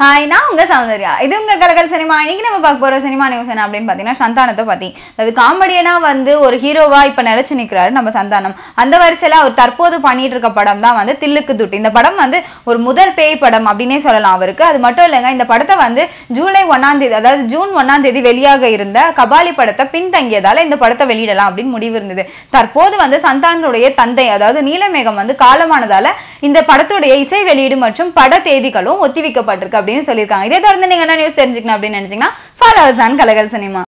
hi நான் உங்க சௌந்தர்யா இது உங்க கலகல் சினிமா இன்னைக்கு நம்ம பார்க்க போற சினிமா நியூஸ் என்ன அப்படின்னு பார்த்தீங்கன்னா சந்தானத்தை பத்தி அது காமெடியனா வந்து ஒரு ஹீரோவா இப்ப நிலைச்சு நிக்கிறாரு நம்ம சந்தானம் அந்த வரிசையில அவர் தற்போது பண்ணிட்டு இருக்க படம் தான் வந்து தில்லுக்கு துட்டு இந்த படம் வந்து ஒரு முதல் பேய் படம் அப்படின்னே சொல்லலாம் அவருக்கு அது மட்டும் இல்லைங்க இந்த படத்தை வந்து ஜூலை ஒன்னாம் தேதி அதாவது ஜூன் ஒன்னாம் தேதி வெளியாக இருந்த கபாலி படத்தை பின்தங்கியதால இந்த படத்தை வெளியிடலாம் அப்படின்னு முடிவு இருந்தது தற்போது வந்து சந்தானத்துடைய தந்தை அதாவது நீலமேகம் வந்து காலமானதால இந்த படத்துடைய இசை வெளியீடு மற்றும் பட தேதிகளும் ஒத்திவைக்கப்பட்டிருக்கு அப்படின்னு சொல்லியிருக்காங்க இதே தொடர்ந்து நீங்க என்ன நியூஸ் தெரிஞ்சுக்கணும் அப்படின்னு நினைச்சீங்கன்னா ஃபாலோவர்ஸ் ஆன் கலகல் சினிமா